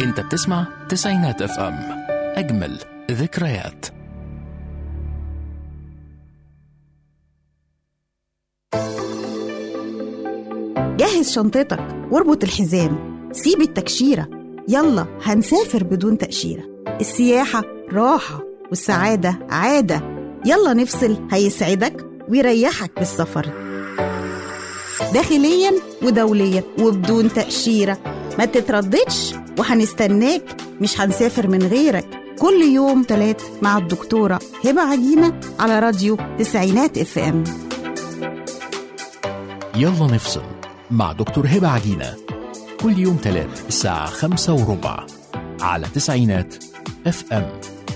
انت بتسمع تسعينات اف ام اجمل ذكريات جهز شنطتك واربط الحزام سيب التكشيرة يلا هنسافر بدون تأشيرة السياحة راحة والسعادة عادة يلا نفصل هيسعدك ويريحك بالسفر داخليا ودوليا وبدون تأشيرة ما تترددش وهنستناك مش هنسافر من غيرك كل يوم تلات مع الدكتورة هبة عجينة على راديو تسعينات اف ام يلا نفصل مع دكتور هبة عجينة كل يوم تلات الساعة خمسة وربع على تسعينات اف ام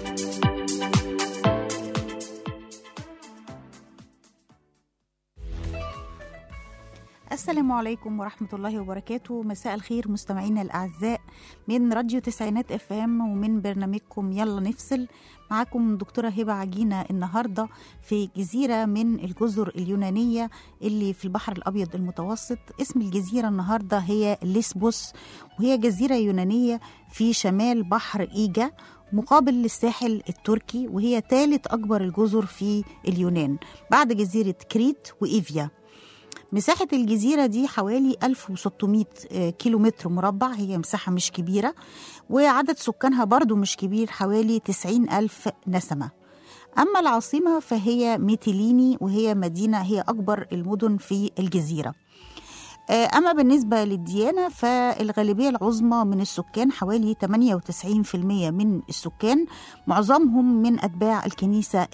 السلام عليكم ورحمة الله وبركاته مساء الخير مستمعينا الأعزاء من راديو تسعينات اف ام ومن برنامجكم يلا نفصل معاكم دكتورة هبة عجينة النهاردة في جزيرة من الجزر اليونانية اللي في البحر الأبيض المتوسط اسم الجزيرة النهاردة هي ليسبوس وهي جزيرة يونانية في شمال بحر إيجا مقابل للساحل التركي وهي ثالث أكبر الجزر في اليونان بعد جزيرة كريت وإيفيا مساحة الجزيرة دي حوالي 1600 كيلومتر مربع هي مساحة مش كبيرة وعدد سكانها برضو مش كبير حوالي 90 ألف نسمة أما العاصمة فهي ميتيليني وهي مدينة هي أكبر المدن في الجزيرة أما بالنسبة للديانة فالغالبية العظمى من السكان حوالي 98% من السكان معظمهم من أتباع الكنيسة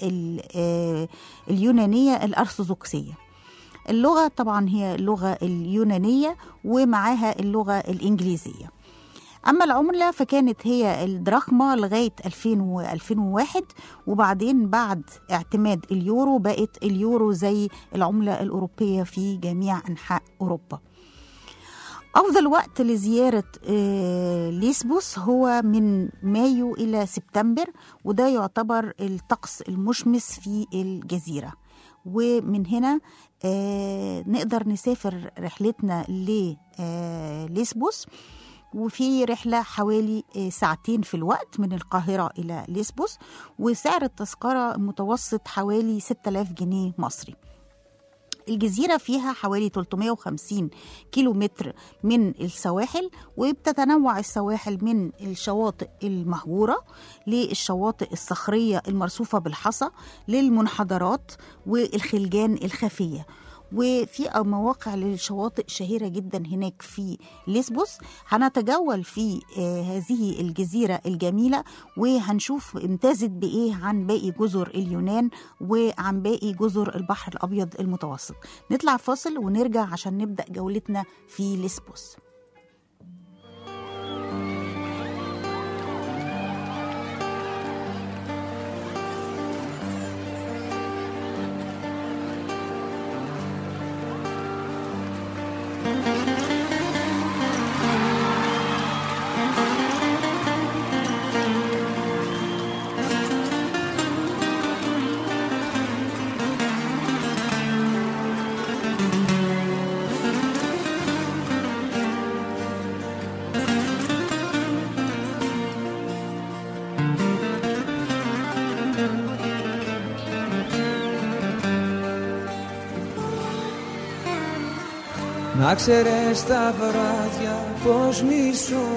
اليونانية الأرثوذكسية اللغة طبعا هي اللغة اليونانية ومعاها اللغة الإنجليزية أما العملة فكانت هي الدراخمة لغاية 2000 و 2001 وبعدين بعد اعتماد اليورو بقت اليورو زي العملة الأوروبية في جميع أنحاء أوروبا أفضل وقت لزيارة ليسبوس هو من مايو إلى سبتمبر وده يعتبر الطقس المشمس في الجزيرة ومن هنا آه نقدر نسافر رحلتنا لليسبوس وفي رحلة حوالي آه ساعتين في الوقت من القاهرة إلى ليسبوس وسعر التذكرة متوسط حوالي 6000 جنيه مصري الجزيرة فيها حوالي 350 كيلو متر من السواحل وبتتنوع السواحل من الشواطئ المهجورة للشواطئ الصخرية المرصوفة بالحصى للمنحدرات والخلجان الخفية وفي مواقع للشواطئ شهيرة جدا هناك في ليسبوس هنتجول في هذه الجزيرة الجميلة وهنشوف امتازت بإيه عن باقي جزر اليونان وعن باقي جزر البحر الأبيض المتوسط نطلع فاصل ونرجع عشان نبدأ جولتنا في ليسبوس Να ξέρεις τα βράδια πως μισώ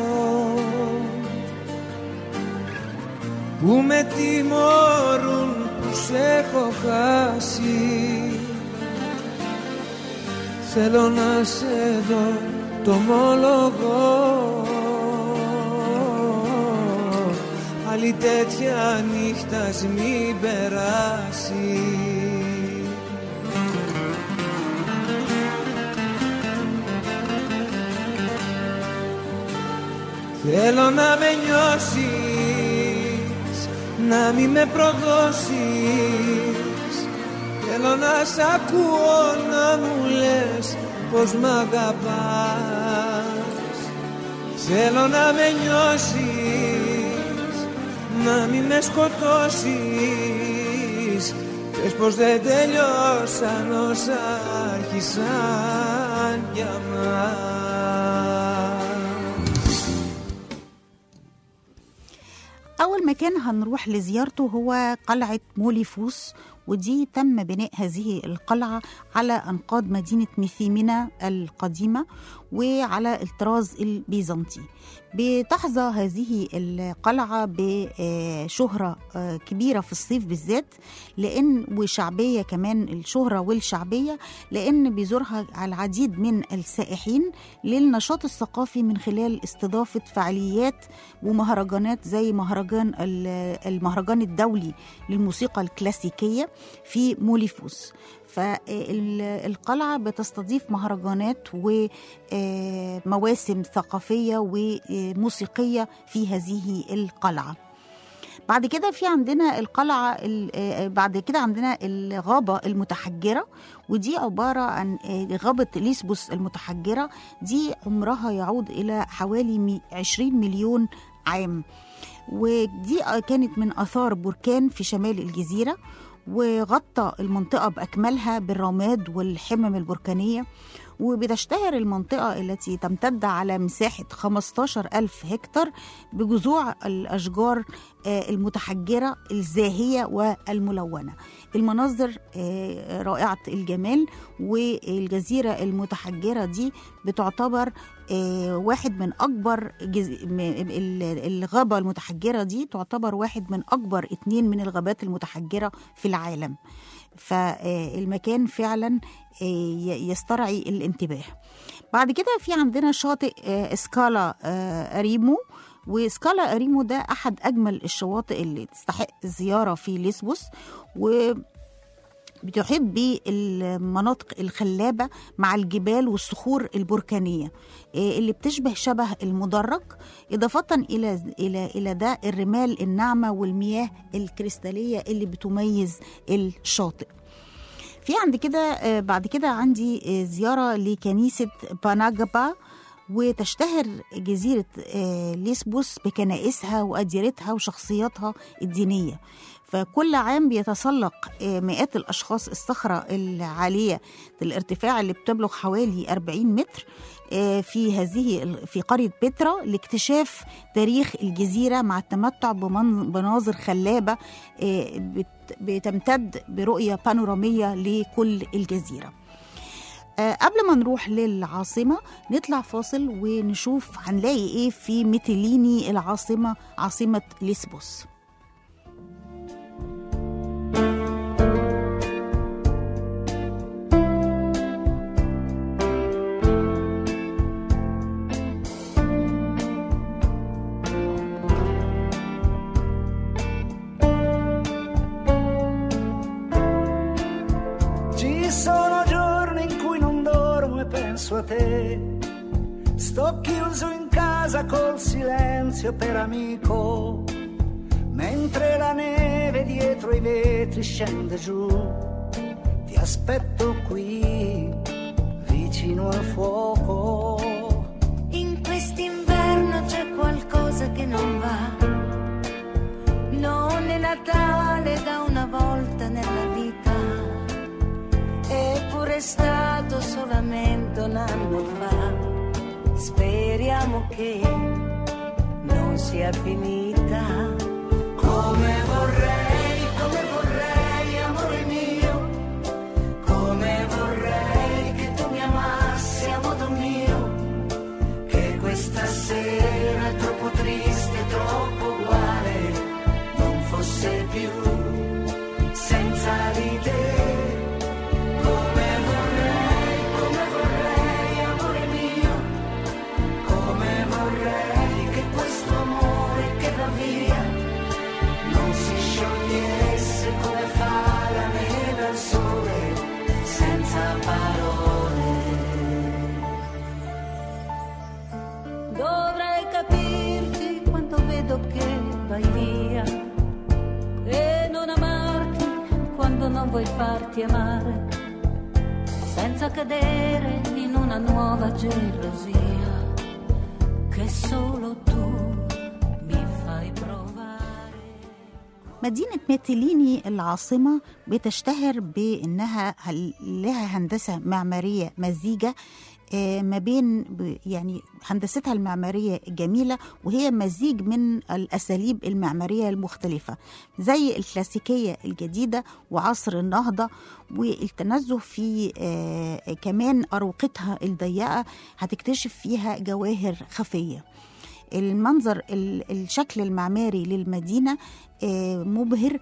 Που με τιμωρούν που σε έχω χάσει Θέλω να σε δω το μόλογο Άλλη τέτοια νύχτα μην περάσει Θέλω να με νιώσεις, να μη με προδώσεις Θέλω να σ' ακούω να μου λες πως μ' αγαπάς Θέλω να με νιώσεις, να μη με σκοτώσεις Πες πως δεν τελειώσαν όσα άρχισαν για μας مكان هنروح لزيارته هو قلعة موليفوس ودي تم بناء هذه القلعة على أنقاض مدينة ميثيمنا القديمة وعلى الطراز البيزنطي بتحظى هذه القلعة بشهرة آه، كبيرة في الصيف بالذات لأن وشعبية كمان الشهرة والشعبية لأن بيزورها العديد من السائحين للنشاط الثقافي من خلال استضافة فعاليات ومهرجانات زي مهرجان ال- المهرجان الدولي للموسيقى الكلاسيكية في موليفوس فالقلعة بتستضيف مهرجانات ومواسم ثقافية وموسيقية في هذه القلعة بعد كده في عندنا القلعة ال- آه، بعد كده عندنا الغابة المتحجرة ودي عبارة عن آه، غابة ليسبوس المتحجرة دي عمرها يعود إلى حوالي مي- 20 مليون عام ودي آه، كانت من آثار بركان في شمال الجزيرة وغطى المنطقة بأكملها بالرماد والحمم البركانية وبتشتهر المنطقة التي تمتد على مساحة 15 ألف هكتار بجذوع الأشجار آه، المتحجرة الزاهية والملونة المناظر آه، رائعة الجمال والجزيرة المتحجرة دي بتعتبر آه، واحد من أكبر جز... م- ال- الغابة المتحجرة دي تعتبر واحد من أكبر اتنين من الغابات المتحجرة في العالم فالمكان فعلا آه، ي- يسترعي الانتباه بعد كده في عندنا شاطئ آه، اسكالا آه، اريمو وسكالا اريمو ده احد اجمل الشواطئ اللي تستحق الزياره في ليسبوس و بتحيط بالمناطق الخلابة مع الجبال والصخور البركانية إيه اللي بتشبه شبه المدرج إضافة إلى إلى إلى ده الرمال الناعمة والمياه الكريستالية اللي بتميز الشاطئ. في عند كده آه، بعد كده عندي آه، زيارة لكنيسة باناجابا وتشتهر جزيرة آه، ليسبوس بكنائسها وأديرتها وشخصياتها الدينية فكل عام بيتسلق آه، مئات الأشخاص الصخرة العالية الارتفاع اللي بتبلغ حوالي 40 متر آه، في هذه ال- في قرية بترا لاكتشاف تاريخ الجزيرة مع التمتع بمن- بمناظر خلابة آه، بت- بتمتد برؤية بانورامية لكل الجزيرة آه، قبل ما نروح للعاصمة نطلع فاصل ونشوف هنلاقي ايه في ميتيليني العاصمة عاصمة ليسبوس Ci sono giorni in cui non dormo e penso a te. Sto chiuso in casa col silenzio per amico. Mentre la neve dietro i vetri scende giù. Ti aspetto qui, vicino al fuoco. In quest'inverno c'è qualcosa che non va. Non è Natale da una volta nella vita. Eppure è stato solamente un anno fa. Speriamo che non sia finita. Come vorrei, come vorrei, amore mio. Come vorrei che tu mi amassi a modo mio. Che questa sera troppo triste, troppo uguale, non fosse più senza di te. Come vorrei, come vorrei, amore mio. Come vorrei che questo amore che va via non si sciogliesse come fa la neve al sole senza parole. Dovrei capirti quando vedo che vai via e non amarti quando non vuoi farti amare, senza cadere in una nuova gelosia che solo tu mi fai provare. مدينة ميتيليني العاصمة بتشتهر بأنها هل- لها هندسة معمارية مزيجة آه، ما بين ب- يعني هندستها المعمارية جميلة وهي مزيج من الأساليب المعمارية المختلفة زي الكلاسيكية الجديدة وعصر النهضة والتنزه في آه، كمان أروقتها الضيقة هتكتشف فيها جواهر خفية المنظر ال- الشكل المعماري للمدينة آه، مبهر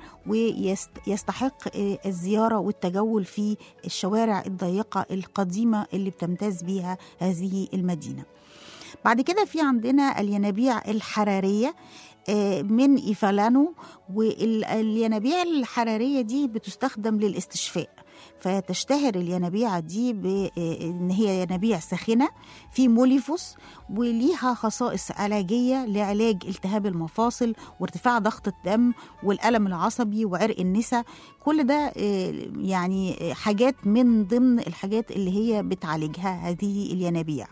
ويستحق الزيارة والتجول في الشوارع الضيقة القديمة اللي بتمتاز بيها هذه المدينة بعد كده في عندنا الينابيع الحرارية آه، من إيفالانو والينابيع الحرارية دي بتستخدم للاستشفاء فتشتهر الينابيع دي بان هي ينابيع ساخنه في موليفوس وليها خصائص علاجيه لعلاج التهاب المفاصل وارتفاع ضغط الدم والالم العصبي وعرق النسا كل ده آه، يعني حاجات من ضمن الحاجات اللي هي بتعالجها هذه الينابيع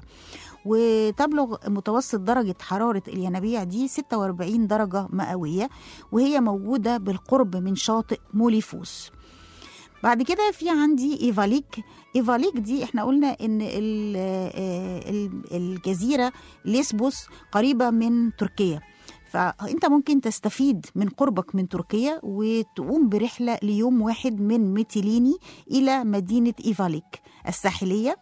وتبلغ متوسط درجة حرارة الينابيع دي 46 درجة مئوية وهي موجودة بالقرب من شاطئ موليفوس بعد كده في عندي ايفاليك ايفاليك دي احنا قلنا ان ال- آه، ال- الجزيره ليسبوس قريبه من تركيا فانت ممكن تستفيد من قربك من تركيا وتقوم برحله ليوم واحد من ميتيليني الى مدينه ايفاليك الساحليه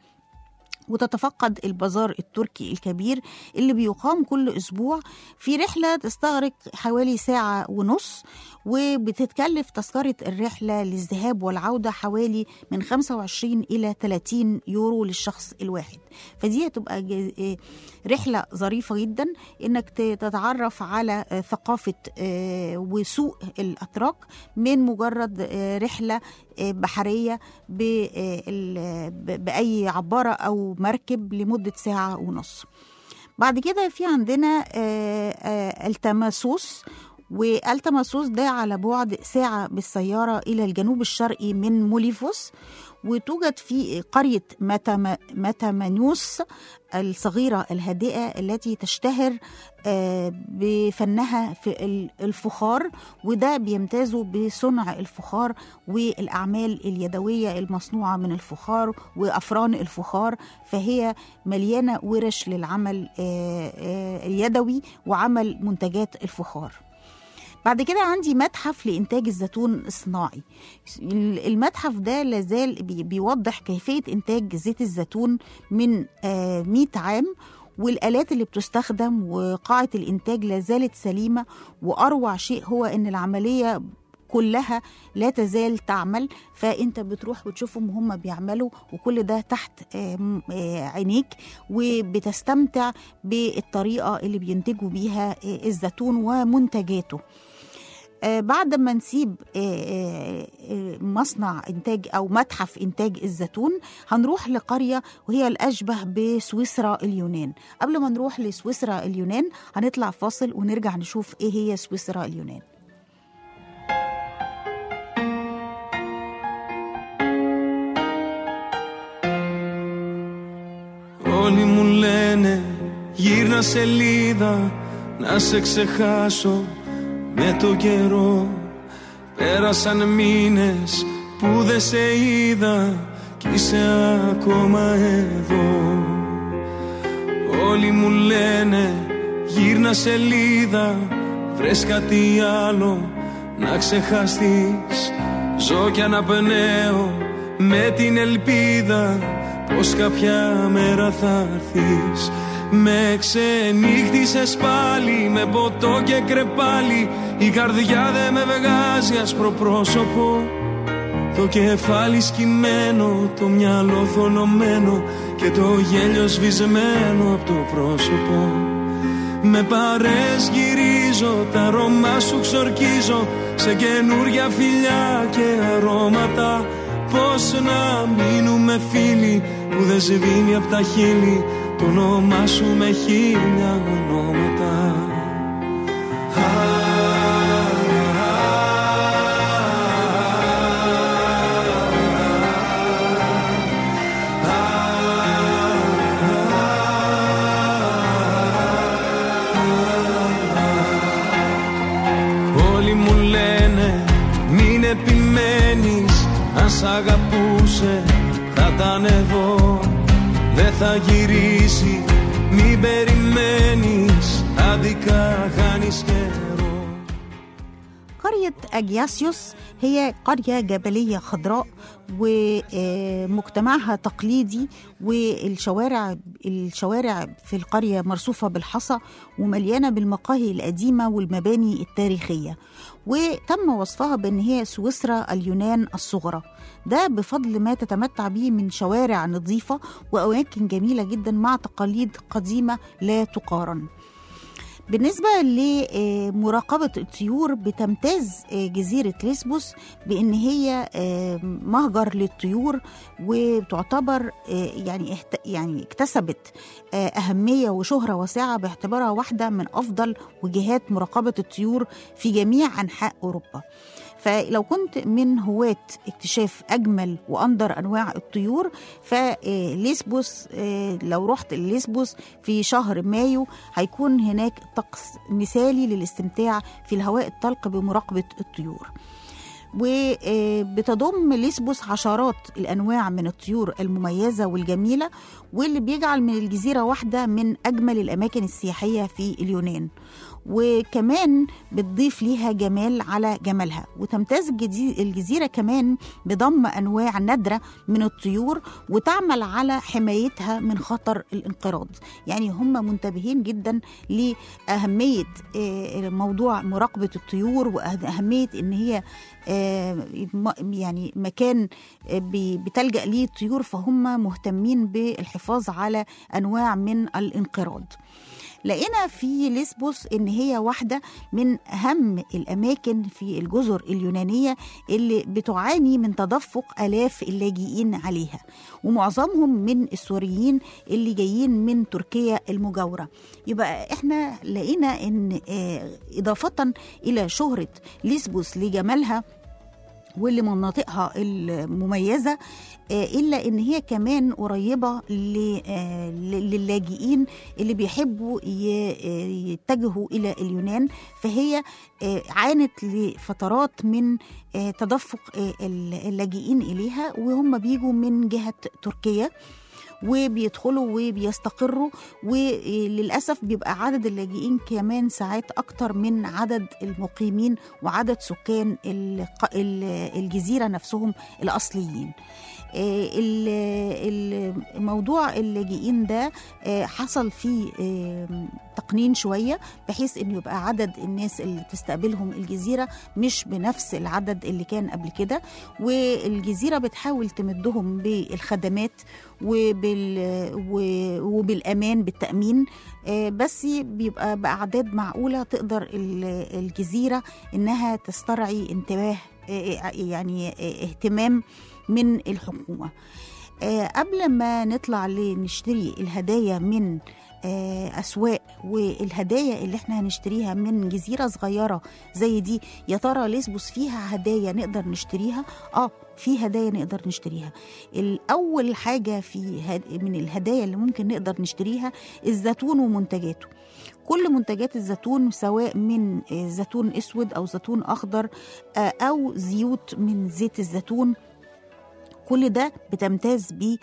وتتفقد البازار التركي الكبير اللي بيقام كل اسبوع في رحله تستغرق حوالي ساعه ونص وبتتكلف تذكره الرحله للذهاب والعوده حوالي من 25 الى 30 يورو للشخص الواحد فدي هتبقى ج- إيه رحله ظريفه جدا انك ت- تتعرف على آه، ثقافه آه، وسوق الاتراك من مجرد آه، رحله آه، بحريه ب- آه، ال- ب- باي عباره او مركب لمده ساعه ونص بعد كده في عندنا آه، آه، التماسوس والتماسوس ده على بعد ساعة بالسيارة إلى الجنوب الشرقي من موليفوس وتوجد في قرية متم- متمانيوس الصغيرة الهادئة التي تشتهر آه، بفنها في ال- الفخار وده بيمتازوا بصنع الفخار والأعمال اليدوية المصنوعة من الفخار وأفران الفخار فهي مليانة ورش للعمل آه، آه، اليدوي وعمل منتجات الفخار بعد كده عندي متحف لإنتاج الزيتون الصناعي المتحف ده لازال بي- بيوضح كيفية إنتاج زيت الزيتون من آه، 100 عام والآلات اللي بتستخدم وقاعة الإنتاج لازالت سليمة وأروع شيء هو إن العملية كلها لا تزال تعمل فانت بتروح وتشوفهم هم بيعملوا وكل ده تحت آم، آه، عينيك وبتستمتع بالطريقه اللي بينتجوا بيها آه، الزيتون ومنتجاته آه، بعد ما نسيب آه، آه، آه، مصنع انتاج او متحف انتاج الزيتون هنروح لقريه وهي الاشبه بسويسرا اليونان قبل ما نروح لسويسرا اليونان هنطلع فاصل ونرجع نشوف ايه هي سويسرا اليونان Όλοι μου λένε γύρνα σελίδα να σε ξεχάσω με το καιρό Πέρασαν μήνες που δεν σε είδα κι είσαι ακόμα εδώ Όλοι μου λένε γύρνα σελίδα βρες κάτι άλλο να ξεχαστείς Ζω κι αναπνέω με την ελπίδα πως κάποια μέρα θα έρθεις Με ξενύχτησες πάλι με ποτό και κρεπάλι Η καρδιά δεν με βγάζει άσπρο πρόσωπο το κεφάλι σκυμμένο, το μυαλό θολωμένο και το γέλιο σβησμένο από το πρόσωπο. Με παρές γυρίζω, τα αρώμα σου ξορκίζω σε καινούρια φιλιά και αρώματα. Πώς να μείνουμε φίλοι που δεν σβήνει από τα χείλη το όνομά σου με χίλια ονόματα. Όλοι μου λένε καιρό δεν θα γυρίσει Μην περιμένεις άδικα χάνεις καιρό قرية أجياسيوس هي قرية جبلية خضراء ومجتمعها تقليدي والشوارع الشوارع في القرية مرصوفة بالحصى ومليانة بالمقاهي القديمة والمباني التاريخية وتم وصفها بأن هي سويسرا اليونان الصغرى ده بفضل ما تتمتع به من شوارع نظيفة وأماكن جميلة جدا مع تقاليد قديمة لا تقارن بالنسبة لمراقبة الطيور بتمتاز جزيرة ليسبوس بأن هي مهجر للطيور وتعتبر يعني يعني اكتسبت أهمية وشهرة واسعة باعتبارها واحدة من أفضل وجهات مراقبة الطيور في جميع أنحاء أوروبا فلو كنت من هواة اكتشاف أجمل وأندر أنواع الطيور فليسبوس لو رحت ليسبوس في شهر مايو هيكون هناك طقس مثالي للاستمتاع في الهواء الطلق بمراقبة الطيور وبتضم ليسبوس عشرات الانواع من الطيور المميزه والجميله واللي بيجعل من الجزيره واحده من اجمل الاماكن السياحيه في اليونان وكمان بتضيف ليها جمال على جمالها وتمتاز الجزيرة كمان بضم أنواع نادرة من الطيور وتعمل على حمايتها من خطر الانقراض يعني هم منتبهين جدا لأهمية موضوع مراقبة الطيور وأهمية إن هي يعني مكان بتلجأ ليه الطيور فهم مهتمين بالحفاظ على أنواع من الانقراض لقينا في ليسبوس ان هي واحده من اهم الاماكن في الجزر اليونانيه اللي بتعاني من تدفق الاف اللاجئين عليها ومعظمهم من السوريين اللي جايين من تركيا المجاوره يبقى احنا لقينا ان اضافه الى شهره ليسبوس لجمالها واللي مناطقها المميزة إلا إن هي كمان قريبة للاجئين اللي بيحبوا يتجهوا إلى اليونان فهي عانت لفترات من تدفق اللاجئين إليها وهم بيجوا من جهة تركيا وبيدخلوا وبيستقروا وللأسف بيبقى عدد اللاجئين كمان ساعات أكتر من عدد المقيمين وعدد سكان الجزيرة نفسهم الأصليين الموضوع اللاجئين ده حصل فيه تقنين شوية بحيث انه يبقى عدد الناس اللي تستقبلهم الجزيرة مش بنفس العدد اللي كان قبل كده والجزيرة بتحاول تمدهم بالخدمات وبال وبالأمان بالتأمين بس بيبقى بأعداد معقولة تقدر الجزيرة إنها تسترعي انتباه يعني اهتمام من الحكومة قبل ما نطلع لنشتري الهدايا من أسواق والهدايا اللي احنا هنشتريها من جزيرة صغيرة زي دي يا ترى ليسبوس فيها هدايا نقدر نشتريها؟ اه في هدايا نقدر نشتريها الأول حاجة في هد... من الهدايا اللي ممكن نقدر نشتريها الزيتون ومنتجاته كل منتجات الزيتون سواء من زيتون اسود او زيتون اخضر او زيوت من زيت الزيتون كل ده بتمتاز بيه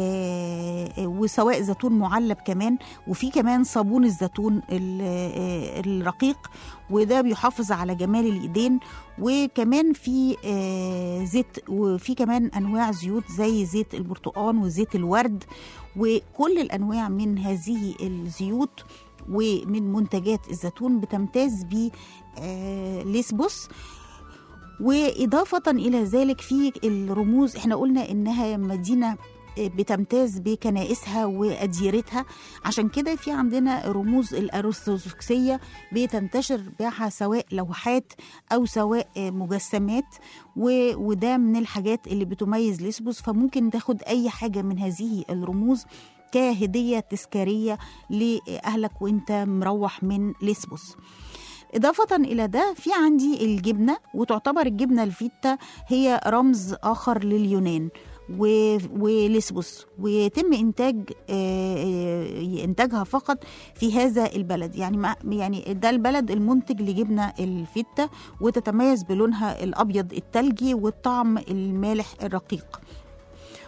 وسواء زيتون معلب كمان وفي كمان صابون الزيتون الرقيق وده بيحافظ على جمال الايدين وكمان في زيت وفي كمان انواع زيوت زي زيت البرتقال وزيت الورد وكل الانواع من هذه الزيوت ومن منتجات الزيتون بتمتاز ب ليسبوس وإضافة إلى ذلك في الرموز احنا قلنا إنها مدينة بتمتاز بكنائسها وأديرتها عشان كده في عندنا رموز الأرثوذكسية بتنتشر بها سواء لوحات أو سواء مجسمات وده من الحاجات اللي بتميز ليسبوس فممكن تاخد أي حاجة من هذه الرموز كهدية تذكارية لأهلك وانت مروح من ليسبوس إضافة إلى ده في عندي الجبنة وتعتبر الجبنة الفيتا هي رمز آخر لليونان وليسبوس ويتم انتاج انتاجها فقط في هذا البلد يعني يعني ده البلد المنتج لجبنه الفيتا وتتميز بلونها الابيض الثلجي والطعم المالح الرقيق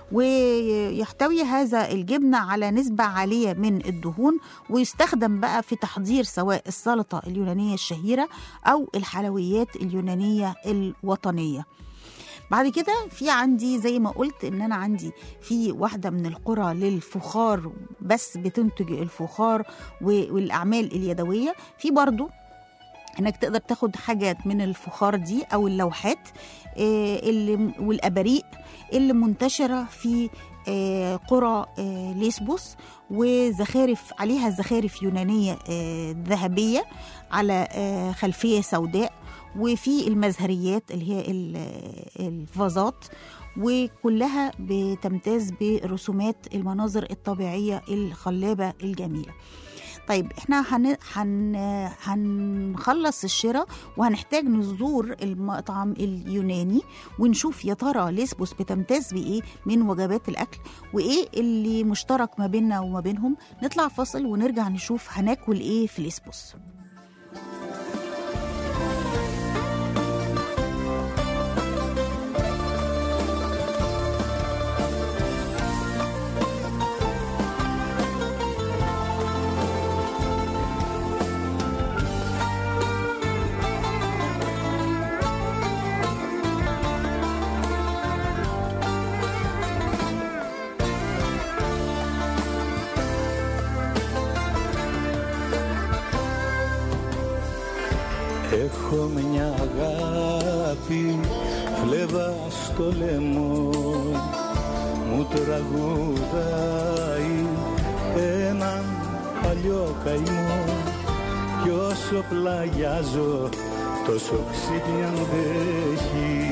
ويحتوي هذا الجبنة على نسبة عالية من الدهون ويستخدم بقى في تحضير سواء السلطة اليونانية الشهيرة أو الحلويات اليونانية الوطنية بعد كده في عندي زي ما قلت ان انا عندي في واحده من القرى للفخار بس بتنتج الفخار و- والاعمال اليدويه في برضو انك تقدر تاخد حاجات من الفخار دي او اللوحات آه، اللي والاباريق اللي منتشره في آه، قرى آه، ليسبوس وزخارف عليها زخارف يونانيه آه، ذهبيه على آه، خلفيه سوداء وفي المزهريات اللي هي ال- الفازات وكلها بتمتاز برسومات المناظر الطبيعيه الخلابه الجميله طيب احنا هن... هن... هنخلص الشراء وهنحتاج نزور المطعم اليوناني ونشوف يا ترى ليسبوس بتمتاز بايه من وجبات الاكل وايه اللي مشترك ما بيننا وما بينهم نطلع فاصل ونرجع نشوف هناكل ايه في ليسبوس Έχω μια αγάπη φλέβα στο λαιμό μου τραγουδάει έναν παλιό καημό κι όσο πλαγιάζω τόσο ξύπνη αντέχει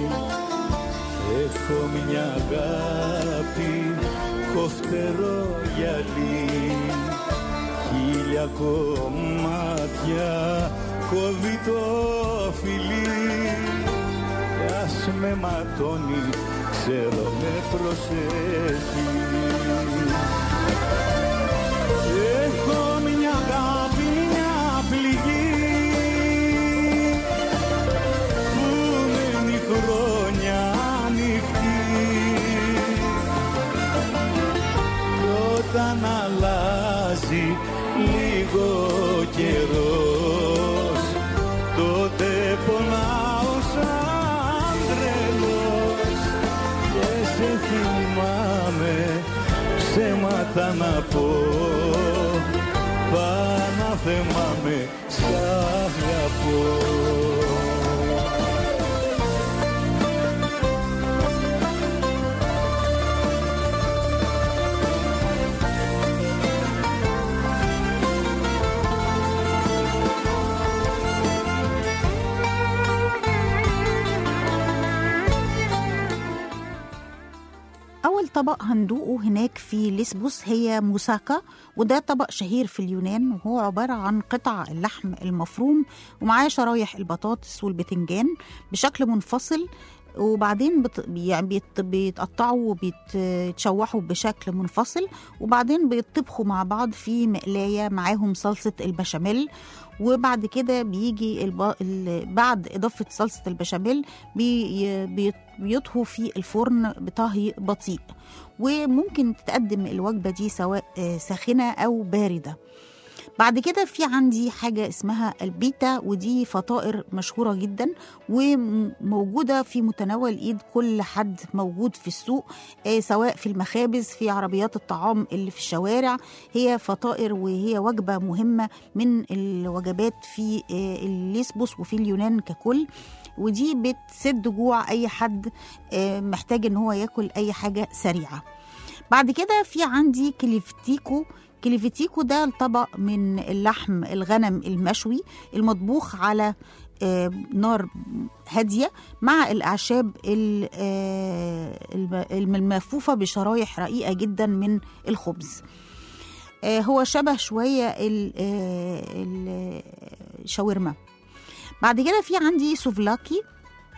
Έχω μια αγάπη κοφτερό γυαλί χίλια κομμάτια κόβει το φιλί κι ας με ματώνει ξέρω με προσέχει Έχω μια αγάπη μια πληγή που μένει χρόνια ανοιχτή κι όταν αλλάζει λίγο καιρός τότε πονάω σαν τρελός και σε θυμάμαι ψέματα να πω Πάνα θυμάμαι σ' αγαπώ أول طبق هندوقه هناك في ليسبوس هي موساكا وده طبق شهير في اليونان وهو عبارة عن قطع اللحم المفروم ومعاه شرايح البطاطس والبتنجان بشكل منفصل وبعدين بت... يعني بيت... بيتقطعوا وبيتشوحوا بشكل منفصل وبعدين بيطبخوا مع بعض في مقلاية معاهم صلصة البشاميل وبعد كده بيجي الب... ال... بعد إضافة صلصة البشاميل بي... بي... بيطهوا في الفرن بطهي بطيء وممكن تتقدم الوجبة دي سواء آه، ساخنة أو باردة بعد كده في عندي حاجة اسمها البيتا ودي فطائر مشهورة جدا وموجودة في متناول ايد كل حد موجود في السوق آه، سواء في المخابز في عربيات الطعام اللي في الشوارع هي فطائر وهي وجبة مهمة من الوجبات في آه، الليسبوس وفي اليونان ككل ودي بتسد جوع اي حد آه، محتاج ان هو ياكل اي حاجة سريعة بعد كده في عندي كليفتيكو كليفتيكو ده الطبق من اللحم الغنم المشوي المطبوخ على آه، نار هادية مع الأعشاب ال- آه، الم- الملفوفة بشرايح رقيقة جدا من الخبز آه، هو شبه شوية ال- آه، ال- الشاورما بعد كده في عندي سوفلاكي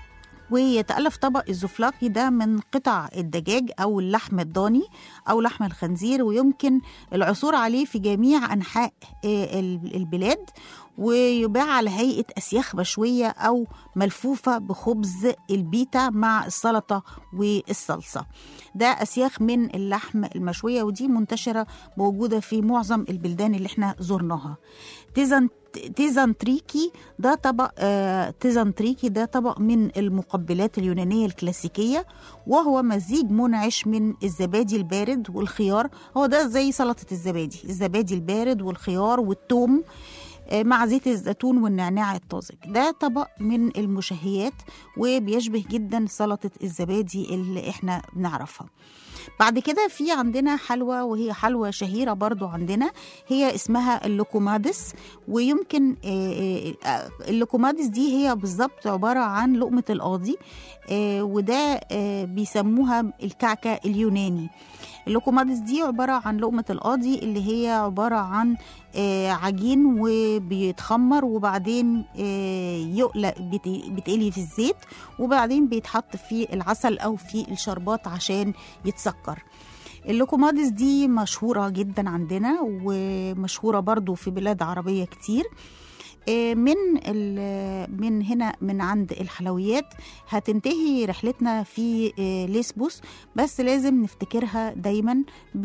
ويتألف طبق الزفلاقي ده من قطع الدجاج أو اللحم الضاني أو لحم الخنزير ويمكن العثور عليه في جميع أنحاء آه، ال- البلاد ويباع على هيئة أسياخ مشوية أو ملفوفة بخبز البيتا مع السلطة والصلصة ده أسياخ من اللحم المشوية ودي منتشرة موجودة في معظم البلدان اللي احنا زرناها تيزان تيزانتريكي ده طبق آه تيزانتريكي ده طبق من المقبلات اليونانية الكلاسيكية وهو مزيج منعش من الزبادي البارد والخيار هو ده زي سلطة الزبادي الزبادي البارد والخيار والثوم آه، مع زيت الزيتون والنعناع الطازج ده طبق من المشهيات وبيشبه جدا سلطة الزبادي اللي احنا بنعرفها بعد كده في عندنا حلوى وهي حلوى شهيرة برضو عندنا هي اسمها اللوكومادس ويمكن آه، آه، اللوكومادس دي هي بالظبط عبارة عن لقمة القاضي آه، وده آه، بيسموها الكعكة اليوناني اللوكومادس دي عبارة عن لقمة القاضي اللي هي عبارة عن آه، عجين وبيتخمر وبعدين آه، يقلق بت- بيتقلي في الزيت وبعدين بيتحط في العسل أو في الشربات عشان يتسكر اللوكومادس دي مشهورة جدا عندنا ومشهورة برضو في بلاد عربية كتير آه، من ال- من هنا من عند الحلويات هتنتهي رحلتنا في آه، ليسبوس بس لازم نفتكرها دايما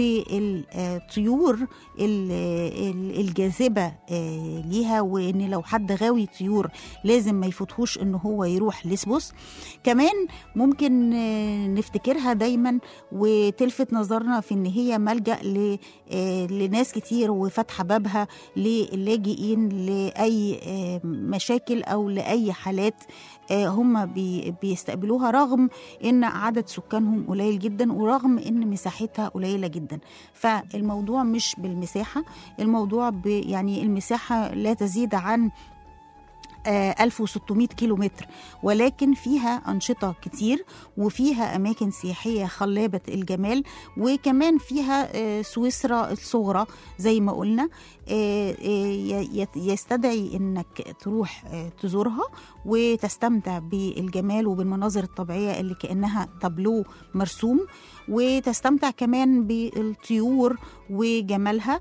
بالطيور ال- ال- الجاذبة آه، ليها وان لو حد غاوي طيور لازم ما يفوتهوش ان هو يروح ليسبوس كمان ممكن آه، نفتكرها دايما وتلفت نظرنا في ان هي ملجأ ل- آه، لناس كتير وفاتحة بابها للاجئين لأي آه، مشاكل أو لأي حالات آه، هم بي- بيستقبلوها رغم ان عدد سكانهم قليل جدا ورغم ان مساحتها قليله جدا فالموضوع مش بالمساحه الموضوع ب يعني المساحه لا تزيد عن آه، 1600 كيلو متر ولكن فيها أنشطة كتير وفيها أماكن سياحية خلابة الجمال وكمان فيها آه، سويسرا الصغرى زي ما قلنا آه، آه، ي- يت- يستدعي انك تروح آه، تزورها وتستمتع بالجمال وبالمناظر الطبيعية اللي كأنها تابلو مرسوم وتستمتع كمان بالطيور وجمالها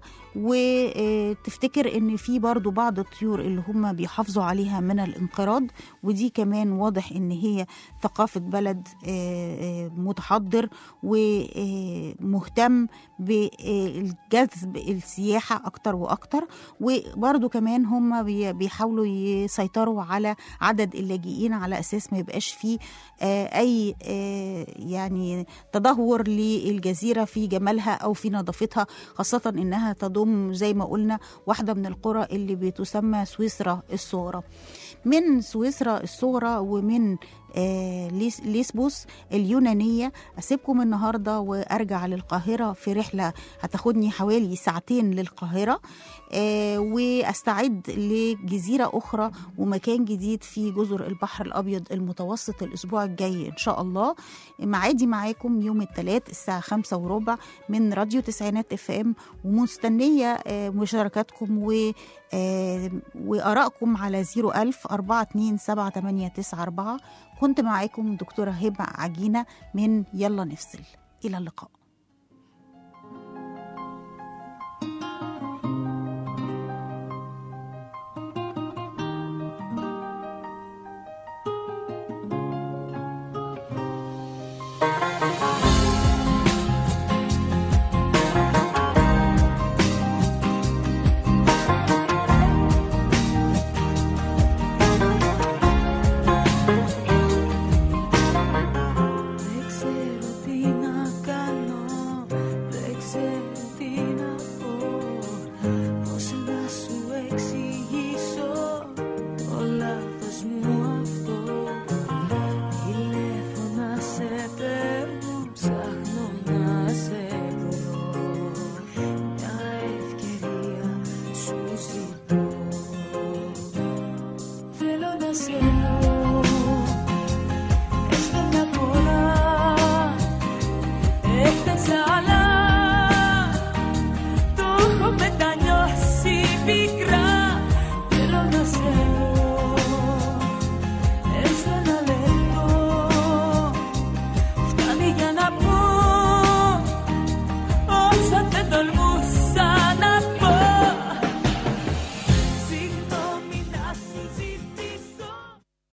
وتفتكر ان في برضو بعض الطيور اللي هم بيحافظوا عليها من الانقراض ودي كمان واضح ان هي ثقافة بلد آه، آه، متحضر ومهتم بالجذب السياحة أكتر وأكتر وبرضو كمان هم بي- بيحاولوا يسيطروا على عدد اللاجئين على أساس ما يبقاش فيه آه، أي آه، يعني تدهور للجزيرة في جمالها أو في نظافتها خاصة إنها تضم زي ما قلنا واحدة من القرى اللي بتسمى سويسرا الصغرى من سويسرا الصغرى ومن آه، ليس- ليسبوس اليونانية أسيبكم النهاردة وأرجع للقاهرة في رحلة هتاخدني حوالي ساعتين للقاهرة آه، وأستعد لجزيرة أخرى ومكان جديد في جزر البحر الأبيض المتوسط الأسبوع الجاي إن شاء الله معادي معاكم يوم الثلاث الساعة خمسة وربع من راديو تسعينات اف ام ومستنية آه، مشاركاتكم و آه، وآرائكم على 01000 427 كنت معاكم دكتورة هبة عجينة من يلا نفصل إلى اللقاء